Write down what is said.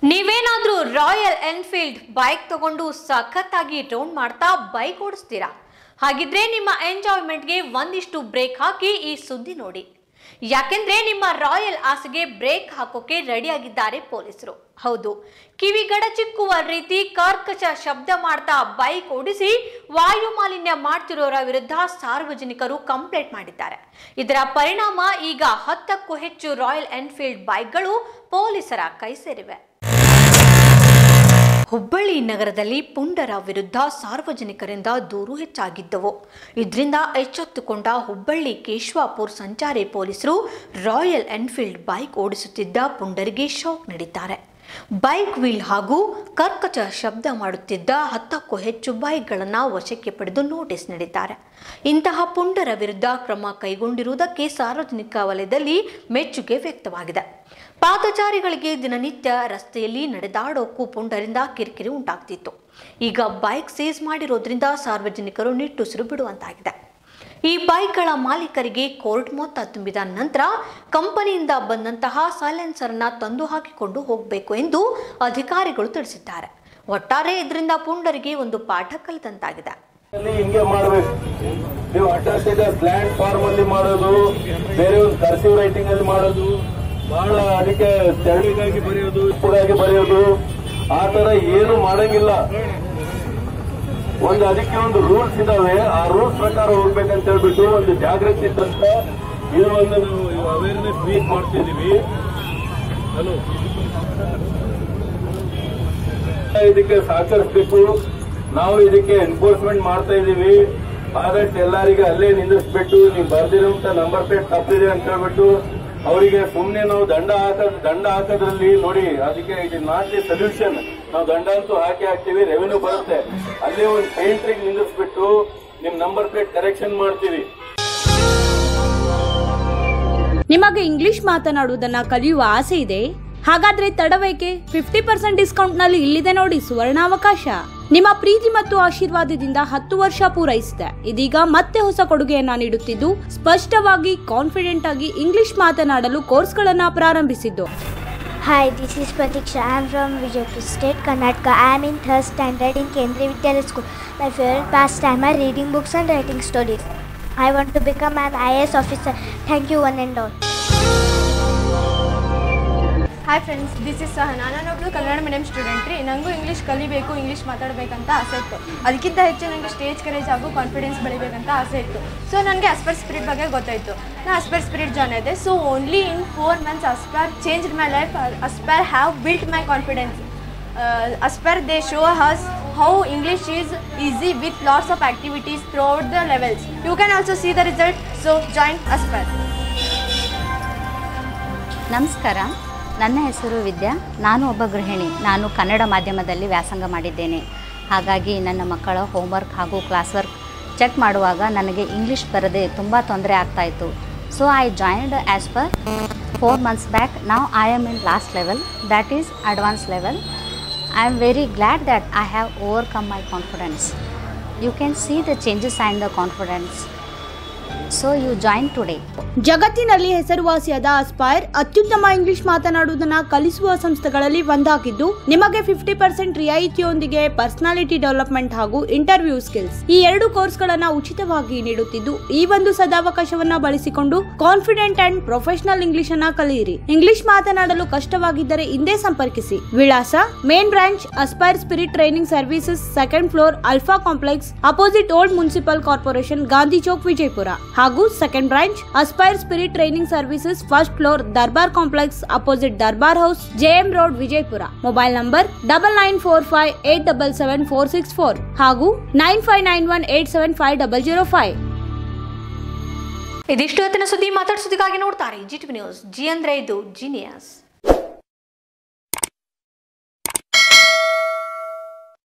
ನೀವೇನಾದ್ರೂ royal Enfield bike ತಗೊಂಡು ಸಖತ್ತಾಗಿ ರೌಂಡ್ ಮಾಡ್ತಾ ಬೈಕ್ ಓಡಿಸ್ತೀರಾ ಹಾಗಿದ್ರೆ ನಿಮ್ಮ ಎಂಜಾಯ್ಮೆಂಟ್ಗೆ ಒಂದಿಷ್ಟು ಬ್ರೇಕ್ ಹಾಕಿ ಈ ಸುದ್ದಿ ನೋಡಿ ಯಾಕೆಂದ್ರೆ ನಿಮ್ಮ ರಾಯಲ್ ಆಸೆಗೆ ಬ್ರೇಕ್ ಹಾಕೋಕೆ ರೆಡಿಯಾಗಿದ್ದಾರೆ ಪೊಲೀಸರು ಹೌದು ಕಿವಿಗಡಚಿಕ್ಕುವ ರೀತಿ ಕರ್ಕಶ ಶಬ್ದ ಮಾಡ್ತಾ ಬೈಕ್ ಓಡಿಸಿ ವಾಯು ಮಾಲಿನ್ಯ ಮಾಡ್ತಿರೋರ ವಿರುದ್ಧ ಸಾರ್ವಜನಿಕರು ಕಂಪ್ಲೇಂಟ್ ಮಾಡಿದ್ದಾರೆ ಇದರ ಪರಿಣಾಮ ಈಗ ಹತ್ತಕ್ಕೂ ಹೆಚ್ಚು ರಾಯಲ್ ಎನ್ಫೀಲ್ಡ್ ಬೈಕ್ಗಳು ಪೊಲೀಸರ ಕೈ ಸೇರಿವೆ ಹುಬ್ಬಳ್ಳಿ ನಗರದಲ್ಲಿ ಪುಂಡರ ವಿರುದ್ಧ ಸಾರ್ವಜನಿಕರಿಂದ ದೂರು ಹೆಚ್ಚಾಗಿದ್ದವು ಇದರಿಂದ ಎಚ್ಚೆತ್ತುಕೊಂಡ ಹುಬ್ಬಳ್ಳಿ ಕೇಶವಾಪುರ್ ಸಂಚಾರಿ ಪೊಲೀಸರು ರಾಯಲ್ ಎನ್ಫೀಲ್ಡ್ ಬೈಕ್ ಓಡಿಸುತ್ತಿದ್ದ ಪುಂಡರಿಗೆ ಶಾಕ್ ನೀಡಿದ್ದಾರೆ ಬೈಕ್ ವೀಲ್ ಹಾಗೂ ಕರ್ಕಚ ಶಬ್ದ ಮಾಡುತ್ತಿದ್ದ ಹತ್ತಕ್ಕೂ ಹೆಚ್ಚು ಬೈಕ್ಗಳನ್ನು ವಶಕ್ಕೆ ಪಡೆದು ನೋಟಿಸ್ ನೀಡಿದ್ದಾರೆ ಇಂತಹ ಪುಂಡರ ವಿರುದ್ಧ ಕ್ರಮ ಕೈಗೊಂಡಿರುವುದಕ್ಕೆ ಸಾರ್ವಜನಿಕ ವಲಯದಲ್ಲಿ ಮೆಚ್ಚುಗೆ ವ್ಯಕ್ತವಾಗಿದೆ ಪಾದಚಾರಿಗಳಿಗೆ ದಿನನಿತ್ಯ ರಸ್ತೆಯಲ್ಲಿ ನಡೆದಾಡೋಕ್ಕೂ ಪುಂಡರಿಂದ ಕಿರಿಕಿರಿ ಉಂಟಾಗ್ತಿತ್ತು ಈಗ ಬೈಕ್ ಸೀಸ್ ಮಾಡಿರೋದ್ರಿಂದ ಸಾರ್ವಜನಿಕರು ನಿಟ್ಟುಸಿರು ಬಿಡುವಂತಾಗಿದೆ ಈ ಬೈಕ್ಗಳ ಮಾಲೀಕರಿಗೆ ಕೋರ್ಟ್ ಮೊತ್ತ ತುಂಬಿದ ನಂತರ ಕಂಪನಿಯಿಂದ ಬಂದಂತಹ ಸೈಲೆನ್ಸರ್ನ ತಂದು ಹಾಕಿಕೊಂಡು ಹೋಗಬೇಕು ಎಂದು ಅಧಿಕಾರಿಗಳು ತಿಳಿಸಿದ್ದಾರೆ ಒಟ್ಟಾರೆ ಇದರಿಂದ ಪುಂಡರಿಗೆ ಒಂದು ಪಾಠ ಕಲಿತಂತಾಗಿದೆ ಅಲ್ಲಿ ಹಿಂಗೆ ಮಾಡ್ಬೇಕು ನೀವು ಅಡ್ಡ ಪ್ಲಾಂಟ್ ಫಾರ್ಮ್ ಅಲ್ಲಿ ಮಾಡೋದು ಬೇರೆ ಒಂದು ಕರ್ಸಿವ್ ರೈಟಿಂಗ್ ಅಲ್ಲಿ ಮಾಡೋದು ಬಹಳ ಅದಕ್ಕೆ ತೆರಳಿಗಾಗಿ ಬರೆಯೋದು ಇಪ್ಪುಗಾಗಿ ಬರೆಯೋದು ಆ ತರ ಏನು ಮಾಡಂಗಿಲ್ಲ ಒಂದು ಅದಕ್ಕೆ ಒಂದು ರೂಲ್ಸ್ ಇದಾವೆ ಆ ರೂಲ್ಸ್ ಪ್ರಕಾರ ಹೋಗ್ಬೇಕಂತ ಹೇಳ್ಬಿಟ್ಟು ಒಂದು ಜಾಗೃತಿ ತಂತ್ರ ಇದು ಒಂದು ನಾವು ಅವೇರ್ನೆಸ್ ವೀಕ್ ಮಾಡ್ತಿದೀವಿ ಹಲೋ ಇದಕ್ಕೆ ಸಹಕರಿಸಬೇಕು ನಾವು ಇದಕ್ಕೆ ಎನ್ಫೋರ್ಸ್ಮೆಂಟ್ ಮಾಡ್ತಾ ಇದೀವಿ ಆದಷ್ಟು ಎಲ್ಲರಿಗೆ ಅಲ್ಲೇ ನಿಲ್ಲಿಸ್ಬಿಟ್ಟು ನೀವು ಬರ್ದಿರೋಂತ ನಂಬರ್ ಪ್ಲೇಟ್ ತಪ್ಪಿದೆ ಅಂತ ಹೇಳ್ಬಿಟ್ಟು ಅವರಿಗೆ ಸುಮ್ಮನೆ ನಾವು ದಂಡ ಹಾಕೋದ್ ದಂಡ ಹಾಕೋದ್ರಲ್ಲಿ ನೋಡಿ ಅದಕ್ಕೆ ಇದು ನಾಟ್ ದಿ ಸೊಲ್ಯೂಷನ್ ನಾವು ದಂಡ ಅಂತೂ ಹಾಕಿ ಹಾಕ್ತಿವಿ ರೆವೆನ್ಯೂ ಬರುತ್ತೆ ಅಲ್ಲೇ ಒಂದು ಪೇಂಟ್ರಿಗೆ ನಿಲ್ಲಿಸ್ಬಿಟ್ಟು ನಿಮ್ ನಂಬರ್ ಪ್ಲೇಟ್ ಕರೆಕ್ಷನ್ ಮಾಡ್ತೀವಿ ನಿಮಗೆ ಇಂಗ್ಲಿಷ್ ಮಾತನಾಡುವುದನ್ನ ಕಲಿಯುವ ಆಸೆ ಇದೆ ಹಾಗಾದ್ರೆ ತಡವೇಕೆ ಫಿಫ್ಟಿ ಪರ್ಸೆಂಟ್ ಡಿಸ್ಕೌಂಟ್ ನಲ್ಲಿ ಇಲ್ಲಿದೆ ನೋಡಿ ಸುವರ್ಣಾವಕಾಶ ನಿಮ್ಮ ಪ್ರೀತಿ ಮತ್ತು ಆಶೀರ್ವಾದದಿಂದ ಹತ್ತು ವರ್ಷ ಪೂರೈಸಿದೆ ಇದೀಗ ಮತ್ತೆ ಹೊಸ ಕೊಡುಗೆಯನ್ನ ನೀಡುತ್ತಿದ್ದು ಸ್ಪಷ್ಟವಾಗಿ ಕಾನ್ಫಿಡೆಂಟ್ ಆಗಿ ಇಂಗ್ಲಿಷ್ ಮಾತನಾಡಲು ಕೋರ್ಸ್ಗಳನ್ನ ಪ್ರಾರಂಭಿಸಿದ್ದು Hi, this is Pratiksha. I am from Vijaypur State, Karnataka. I am in third standard in Kendriya Vidyalaya School. My favorite pastime are reading books and writing stories. I want to become an IAS officer. Thank you, one and all. Hi friends this is Sahana ನಾನೊಬ್ಳು Kannada medium student ರೀ ನನಗೂ English ಕಲಿಬೇಕು English ಮಾತಾಡಬೇಕಂತ ಆಸೆ ಇತ್ತು ಅದಕ್ಕಿಂತ ಹೆಚ್ಚು ನನಗೆ stage courage ಹಾಗೂ ಕಾನ್ಫಿಡೆನ್ಸ್ ಬೆಳಿಬೇಕಂತ ಆಸೆ ಇತ್ತು ಸೊ ನನಗೆ ಅಸ್ಪರ್ ಸ್ಪಿರಿಟ್ ಬಗ್ಗೆ ಗೊತ್ತಾಯಿತು ನಾನು ಅಸ್ಪರ್ ಸ್ಪಿರಿಟ್ ಜಾಯ್ನ್ ಆದೆ so only in four months Aspire change my life Aspire have built my confidence Aspire they show us how English is easy with lots of activities throughout the levels you can also see the result so join Aspire ನಮಸ್ಕಾರ ನನ್ನ ಹೆಸರು ವಿದ್ಯಾ ನಾನು ಒಬ್ಬ ಗೃಹಿಣಿ ನಾನು ಕನ್ನಡ ಮಾಧ್ಯಮದಲ್ಲಿ ವ್ಯಾಸಂಗ ಮಾಡಿದ್ದೇನೆ ಹಾಗಾಗಿ ನನ್ನ ಮಕ್ಕಳ ಹೋಮ್ವರ್ಕ್ ಹಾಗೂ ಕ್ಲಾಸ್ ವರ್ಕ್ ಚೆಕ್ ಮಾಡುವಾಗ ನನಗೆ ಇಂಗ್ಲೀಷ್ ಬರದೆ ತುಂಬ ತೊಂದರೆ ಆಗ್ತಾಯಿತ್ತು so I joined Aspire four months back ನಾವು I am in last level that is advance level I am very glad that I have overcome my confidence you can see the changes and the confidence so you join today ಜಗತ್ತಿನಲ್ಲಿ ಹೆಸರುವಾಸಿಯಾದ aspire ಅತ್ಯುತ್ತಮ English ಮಾತನಾಡುವುದನ್ನ ಕಲಿಸುವ ಸಂಸ್ಥೆಗಳಲ್ಲಿ ಒಂದಾಗಿದ್ದು ನಿಮಗೆ fifty percent ರಿಯಾಯಿತಿಯೊಂದಿಗೆ personality development ಹಾಗೂ interview skills ಈ ಎರಡು ಕೋರ್ಸ್ಗಳನ್ನ ಉಚಿತವಾಗಿ ನೀಡುತ್ತಿದ್ದು ಈ ಒಂದು ಸದಾವಕಾಶವನ್ನ ಬಳಸಿಕೊಂಡು ಕಾನ್ಫಿಡೆಂಟ್ ಅಂಡ್ ಪ್ರೊಫೆಷನಲ್ ಇಂಗ್ಲಿಷ್ ಅನ್ನ ಕಲಿಯಿರಿ ಇಂಗ್ಲಿಷ್ ಮಾತನಾಡಲು ಕಷ್ಟವಾಗಿದ್ದರೆ ಹಿಂದೆ ಸಂಪರ್ಕಿಸಿ ವಿಳಾಸ main branch Aspire spirit training services second floor alpha complex opposite old municipal corporation Gandhi Chowk Vijayapura ಹಾಗೂ second branch Aspire spirit training services first floor Darbar complex opposite Darbar house JM road Vijayapura mobile number double nine four five eight double seven four six four ಹಾಗೂ nine five nine one eight seven five double zero five ಇದಿಷ್ಟು ಹೊತ್ತಿನ ಸುದ್ದಿ ಮಾತಾಡ್ಸೋದಕ್ಕಾಗಿ ನೋಡ್ತಾರೆ G TV news G ಅಂದ್ರೆ ಇದು genius